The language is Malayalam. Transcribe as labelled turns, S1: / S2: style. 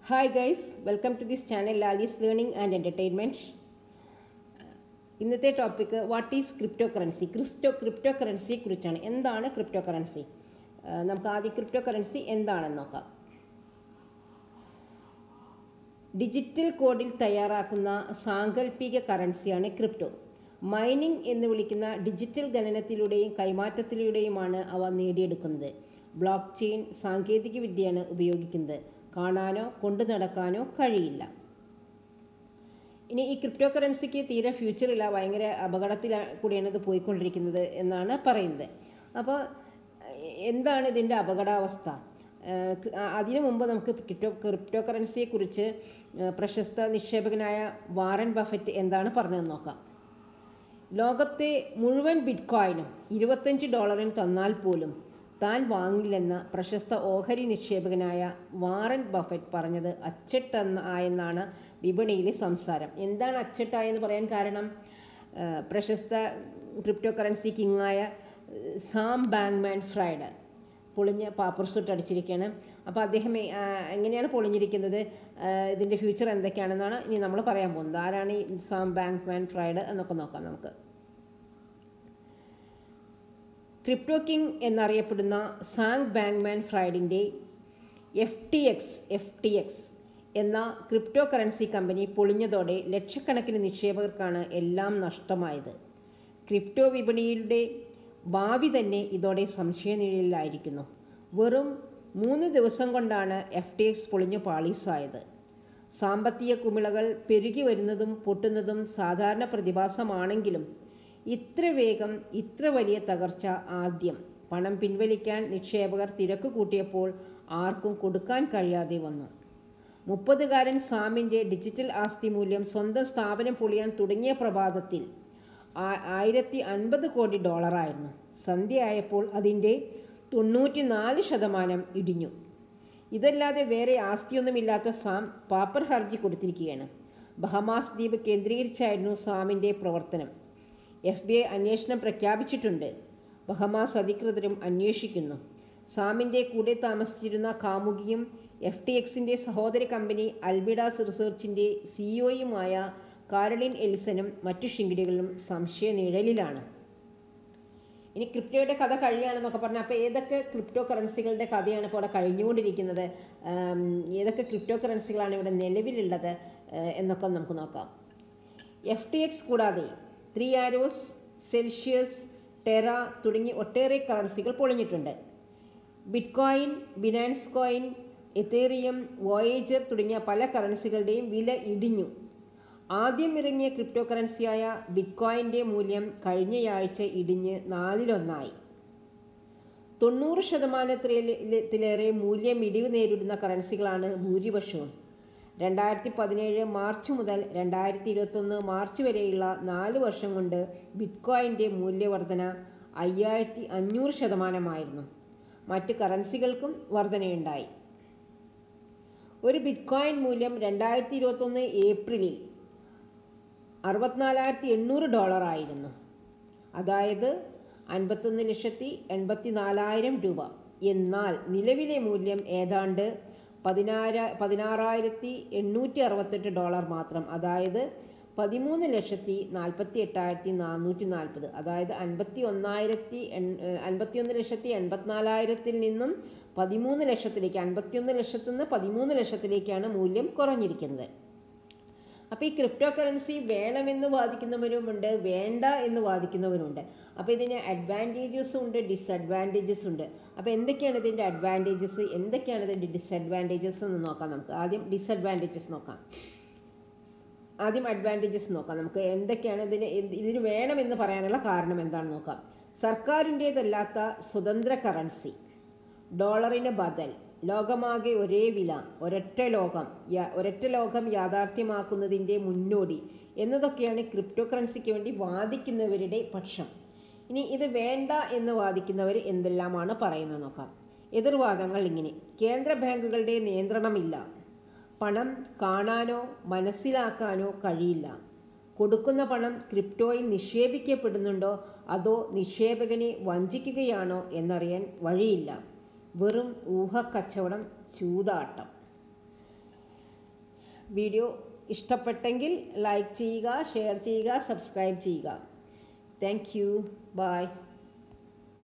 S1: hi guys welcome to this channel Lali's learning and entertainment ഇന്നത്തെ topic what is cryptocurrency crypto ക്രിപ്റ്റോ കറൻസിയെ കുറിച്ചാണ് എന്താണ് ക്രിപ്റ്റോ കറൻസി നമുക്ക് ആദ്യം ക്രിപ്റ്റോ കറൻസി എന്താണെന്ന് നോക്കാം ഡിജിറ്റൽ കോഡിൽ തയ്യാറാക്കുന്ന സാങ്കല്പിക കറൻസിയാണ് ക്രിപ്റ്റോ മൈനിങ് എന്ന് വിളിക്കുന്ന ഡിജിറ്റൽ ഗണനത്തിലൂടെയും കൈമാറ്റത്തിലൂടെയുമാണ് അവ നേടിയെടുക്കുന്നത് ബ്ലോക്ക് ചെയിൻ സാങ്കേതികവിദ്യയാണ് ഉപയോഗിക്കുന്നത് കാണാനോ കൊണ്ടു നടക്കാനോ കഴിയില്ല ഇനി ഈ ക്രിപ്റ്റോ കറൻസിക്ക് തീരെ ഫ്യൂച്ചറില്ല ഭയങ്കര അപകടത്തിൽ കൂടിയാണ് ഇത് പോയിക്കൊണ്ടിരിക്കുന്നത് എന്നാണ് പറയുന്നത് അപ്പോൾ എന്താണ് ഇതിൻ്റെ അപകടാവസ്ഥ അതിനു മുമ്പ് നമുക്ക് ക്രിപ്റ്റോ ക്രിപ്റ്റോ കറൻസിയെക്കുറിച്ച് പ്രശസ്ത നിക്ഷേപകനായ വാറൻ ബഫറ്റ് എന്താണ് പറഞ്ഞതെന്ന് നോക്കാം ലോകത്തെ മുഴുവൻ ബിറ്റ്കോയിനും ഇരുപത്തഞ്ച് ഡോളറിന് തന്നാൽ പോലും താൻ വാങ്ങില്ലെന്ന പ്രശസ്ത ഓഹരി നിക്ഷേപകനായ വാറൻ ബഫറ്റ് പറഞ്ഞത് അച്ചട്ടെന്ന ആയെന്നാണ് വിപണിയിലെ സംസാരം എന്താണ് അച്ചട്ടായെന്ന് പറയാൻ കാരണം പ്രശസ്ത ക്രിപ്റ്റോ കറൻസി കിങ്ങായ സാം ബാങ്ക്മാൻ ഫ്രൈഡ് പൊളിഞ്ഞ് പാപ്പർ സൂട്ട് അടിച്ചിരിക്കുകയാണ് അപ്പോൾ അദ്ദേഹം എങ്ങനെയാണ് പൊളിഞ്ഞിരിക്കുന്നത് ഇതിൻ്റെ ഫ്യൂച്ചർ എന്തൊക്കെയാണെന്നാണ് ഇനി നമ്മൾ പറയാൻ പോകുന്നത് ആരാണ് ഈ സാം ബാങ്ക്മാൻ ഫ്രൈഡ് എന്നൊക്കെ നോക്കാം നമുക്ക് ക്രിപ്റ്റോ കിങ് എന്നറിയപ്പെടുന്ന സാങ് ബാങ്ക്മാൻ ഫ്രൈഡിൻ്റെ F T X F T X എന്ന ക്രിപ്റ്റോ കറൻസി കമ്പനി പൊളിഞ്ഞതോടെ ലക്ഷക്കണക്കിന് നിക്ഷേപകർക്കാണ് എല്ലാം നഷ്ടമായത് ക്രിപ്റ്റോ വിപണിയുടെ ഭാവി തന്നെ ഇതോടെ സംശയനിഴലിലായിരിക്കുന്നു വെറും മൂന്ന് ദിവസം കൊണ്ടാണ് എഫ് ടി എക്സ് പൊളിഞ്ഞു പാളീസായത് സാമ്പത്തിക കുമിളകൾ പെരുകി വരുന്നതും പൊട്ടുന്നതും സാധാരണ പ്രതിഭാസമാണെങ്കിലും ഇത്ര വേഗം ഇത്ര വലിയ തകർച്ച ആദ്യം പണം പിൻവലിക്കാൻ നിക്ഷേപകർ തിരക്ക് കൂട്ടിയപ്പോൾ ആർക്കും കൊടുക്കാൻ കഴിയാതെ വന്നു മുപ്പതുകാരൻ സാമിൻ്റെ ഡിജിറ്റൽ ആസ്തി മൂല്യം സ്വന്തം സ്ഥാപനം പൊളിയാൻ തുടങ്ങിയ പ്രഭാതത്തിൽ ആയിരത്തി അൻപത് കോടി ഡോളറായിരുന്നു സന്ധ്യയായപ്പോൾ അതിൻ്റെ തൊണ്ണൂറ്റി നാല് ശതമാനം ഇടിഞ്ഞു ഇതല്ലാതെ വേറെ ആസ്തിയൊന്നുമില്ലാത്ത സാം പാപ്പർ ഹർജി കൊടുത്തിരിക്കുകയാണ് ബഹമാസ് ദ്വീപ് കേന്ദ്രീകരിച്ചായിരുന്നു സാമിൻ്റെ പ്രവർത്തനം എഫ് ബി ഐ അന്വേഷണം പ്രഖ്യാപിച്ചിട്ടുണ്ട് ബഹമാസ് അധികൃതരും അന്വേഷിക്കുന്നു സാമിൻ്റെ കൂടെ താമസിച്ചിരുന്ന കാമുകിയും എഫ് ടി എക്സിൻ്റെ സഹോദര കമ്പനി അൽബിഡാസ് റിസർച്ചിൻ്റെ സിഇഒയുമായ കാരളിൻ എൽസനും മറ്റു ശിങ്കിടികളും സംശയ നിഴലിലാണ് ഇനി ക്രിപ്റ്റോയുടെ കഥ കഴിയുകയാണെന്നൊക്കെ പറഞ്ഞാൽ അപ്പോൾ ഏതൊക്കെ ക്രിപ്റ്റോ കറൻസികളുടെ കഥയാണ് ഇപ്പോൾ അവിടെ കഴിഞ്ഞുകൊണ്ടിരിക്കുന്നത് ഏതൊക്കെ ക്രിപ്റ്റോ കറൻസികളാണ് ഇവിടെ നിലവിലുള്ളത് എന്നൊക്കെ നമുക്ക് നോക്കാം എഫ് ടി എക്സ് കൂടാതെ ത്രീ ആരോസ് സെൽഷ്യസ് ടെറ തുടങ്ങി ഒട്ടേറെ കറൻസികൾ പൊളിഞ്ഞിട്ടുണ്ട് bitcoin Binance coin Ethereum Voyager തുടങ്ങിയ പല കറൻസികളുടെയും വില ഇടിഞ്ഞു ആദ്യം ഇറങ്ങിയ ക്രിപ്റ്റോ കറൻസിയായ ബിറ്റ്കോയിൻ്റെ മൂല്യം കഴിഞ്ഞയാഴ്ച ഇടിഞ്ഞ് നാലിലൊന്നായി തൊണ്ണൂറ് ശതമാനത്തിലേറെ മൂല്യം ഇടിവ് നേരിടുന്ന കറൻസികളാണ് ഭൂരിപക്ഷവും രണ്ടായിരത്തി പതിനേഴ് മാർച്ച് മുതൽ രണ്ടായിരത്തി ഇരുപത്തൊന്ന് മാർച്ച് വരെയുള്ള നാല് വർഷം കൊണ്ട് ബിറ്റ്കോയിൻ്റെ മൂല്യവർധന അയ്യായിരത്തി അഞ്ഞൂറ് ശതമാനമായിരുന്നു മറ്റ് കറൻസികൾക്കും വർധനയുണ്ടായി ഒരു ബിറ്റ്കോയിൻ മൂല്യം രണ്ടായിരത്തി ഇരുപത്തൊന്ന് ഏപ്രിലിൽ അറുപത്തിനാലായിരത്തി എണ്ണൂറ് ഡോളർ ആയിരുന്നു അതായത് അൻപത്തൊന്ന് ലക്ഷത്തി എൺപത്തി നാലായിരം രൂപ എന്നാൽ നിലവിലെ മൂല്യം ഏതാണ്ട് പതിനാര പതിനാറായിരത്തി എണ്ണൂറ്റി അറുപത്തെട്ട് ഡോളർ മാത്രം അതായത് പതിമൂന്ന് ലക്ഷത്തി നാൽപ്പത്തി എട്ടായിരത്തി നാനൂറ്റി നാൽപ്പത് അതായത് അൻപത്തി ഒന്നായിരത്തി എൺ അൻപത്തിയൊന്ന് ലക്ഷത്തി എൺപത്തിനാലായിരത്തിൽ നിന്നും പതിമൂന്ന് ലക്ഷത്തിലേക്ക് അൻപത്തിയൊന്ന് ലക്ഷത്തിൽ നിന്ന് പതിമൂന്ന് ലക്ഷത്തിലേക്കാണ് മൂല്യം കുറഞ്ഞിരിക്കുന്നത് അപ്പോൾ ഈ ക്രിപ്റ്റോ കറൻസി വേണമെന്ന് വാദിക്കുന്നവരുമുണ്ട് വേണ്ട എന്ന് വാദിക്കുന്നവരുണ്ട് അപ്പോൾ ഇതിന് അഡ്വാൻറ്റേജസും ഉണ്ട് ഡിസഡ്വാൻറ്റേജസ് ഉണ്ട് അപ്പോൾ എന്തൊക്കെയാണ് ഇതിൻ്റെ അഡ്വാൻറ്റേജസ് എന്തൊക്കെയാണ് ഇതിൻ്റെ ഡിസഡ്വാൻറ്റേജസ് എന്ന് നോക്കാം നമുക്ക് ആദ്യം ഡിസഡ്വാൻറ്റേജസ് നോക്കാം ആദ്യം അഡ്വാൻറ്റേജസ് നോക്കാം നമുക്ക് എന്തൊക്കെയാണ് ഇതിന് ഇതിന് വേണമെന്ന് പറയാനുള്ള കാരണം എന്താണെന്ന് നോക്കാം സർക്കാരിൻ്റേതല്ലാത്ത സ്വതന്ത്ര കറൻസി ഡോളറിന് ബദൽ ലോകമാകെ ഒരേ വില ഒരൊറ്റ ലോകം ഒരൊറ്റ ലോകം യാഥാർത്ഥ്യമാക്കുന്നതിൻ്റെ മുന്നോടി എന്നതൊക്കെയാണ് ക്രിപ്റ്റോ കറൻസിക്ക് വേണ്ടി വാദിക്കുന്നവരുടെ പക്ഷം ഇനി ഇത് വേണ്ട എന്ന് വാദിക്കുന്നവർ എന്തെല്ലാമാണ് പറയുന്നത് നോക്കാം എതിർവാദങ്ങൾ ഇങ്ങനെ കേന്ദ്ര ബാങ്കുകളുടെ നിയന്ത്രണമില്ല പണം കാണാനോ മനസ്സിലാക്കാനോ കഴിയില്ല കൊടുക്കുന്ന പണം ക്രിപ്റ്റോയിൽ നിക്ഷേപിക്കപ്പെടുന്നുണ്ടോ അതോ നിക്ഷേപകനെ വഞ്ചിക്കുകയാണോ എന്നറിയാൻ വഴിയില്ല വെറും ഊഹക്കച്ചവടം ചൂതാട്ടം വീഡിയോ ഇഷ്ടപ്പെട്ടെങ്കിൽ ലൈക്ക് ചെയ്യുക ഷെയർ ചെയ്യുക സബ്സ്ക്രൈബ് ചെയ്യുക താങ്ക് യു ബൈ